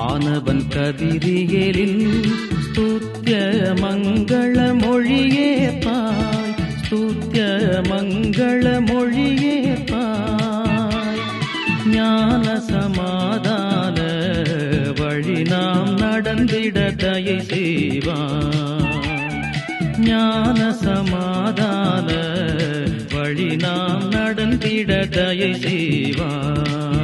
வானவன் கதிரியலின் ஸ்துத்ய மங்கள மொழியே பாய் ஸ்துத்ய மங்கள மொழியே பாய் ஞான சமாதான வழி நாம் நடந்திட தயை செய்வான் ஞான சமாதான வழி நாம் நடந்திட தயை செய்வான்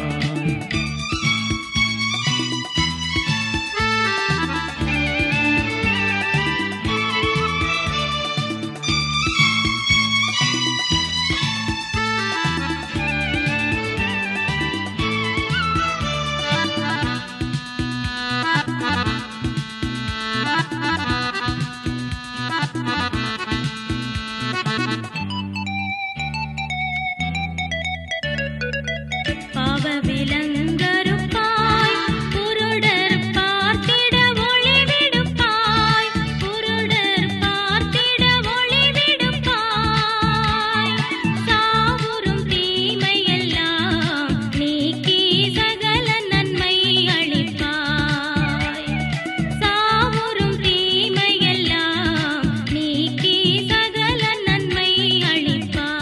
பாவ விலங்கருப்பாய் குருடர் பார்த்திட ஒளிவிடுப்பாய் குருடர் பார்த்திட ஒளிவிடுப்பாய் சாவுறும் தீமையெல்லாம் நீக்கி சகல நன்மை அளிப்பாய் சாவுறும் தீமையெல்லாம் நீக்கி சகல நன்மை அளிப்பாய்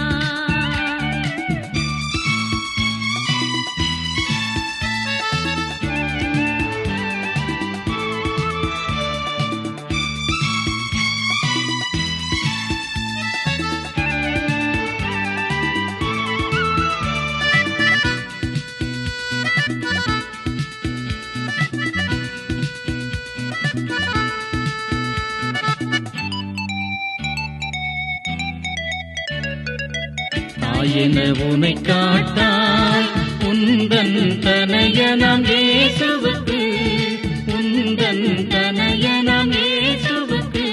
தாயென உனை காட்டாய் உந்தன் தனையனம் இயேசுவுக்கு உந்தன் தனையனம் இயேசுவுக்கு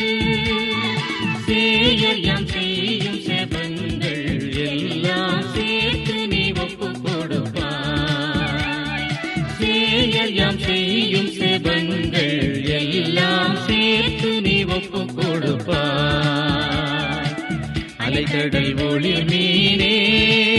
சேயம் செய்யும் செபங்கள் எல்லாம் சேர்த்து நீ ஒப்பு கொடுப்பாய் சேயம் செய்யும் செபங்கள் எல்லாம் சேர்த்து நீ ஒப்பு கொடுப்பாய் அலைக்கடல் ஒளி மீனே